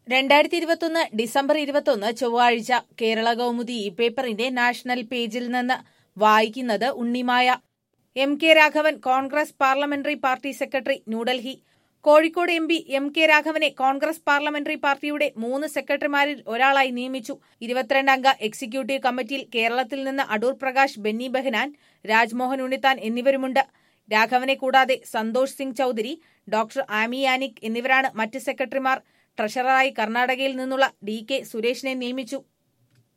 രണ്ടായിരത്തി ഇരുപത്തൊന്ന് ഡിസംബർ ഇരുപത്തൊന്ന് ചൊവ്വാഴ്ച കേരള കൗമുദി ഈ പേപ്പറിന്റെ നാഷണൽ പേജിൽ നിന്ന് വായിക്കുന്നത് Unnimaya M K Raghavan Congress parliamentary party secretary New Delhi Kozhikode M P M K രാഘവനെ കോൺഗ്രസ് പാർലമെന്ററി പാർട്ടിയുടെ മൂന്ന് സെക്രട്ടറിമാരിൽ ഒരാളായി നിയമിച്ചു ഇരുപത്തിരണ്ടംഗ എക്സിക്യൂട്ടീവ് കമ്മിറ്റിയിൽ കേരളത്തിൽ നിന്ന് അടൂർ പ്രകാശ് ബെന്നി ബെഹനാൻ രാജ്മോഹൻ ഉണ്ണിത്താൻ എന്നിവരുമുണ്ട് രാഘവനെ കൂടാതെ സന്തോഷ് സിംഗ് ചൌധരി ഡോക്ടർ ആമി യാനിക് എന്നിവരാണ് മറ്റ് സെക്രട്ടറിമാർ ട്രഷററായി കർണാടകയിൽ നിന്നുള്ള ഡി കെ സുരേഷിനെ നിയമിച്ചു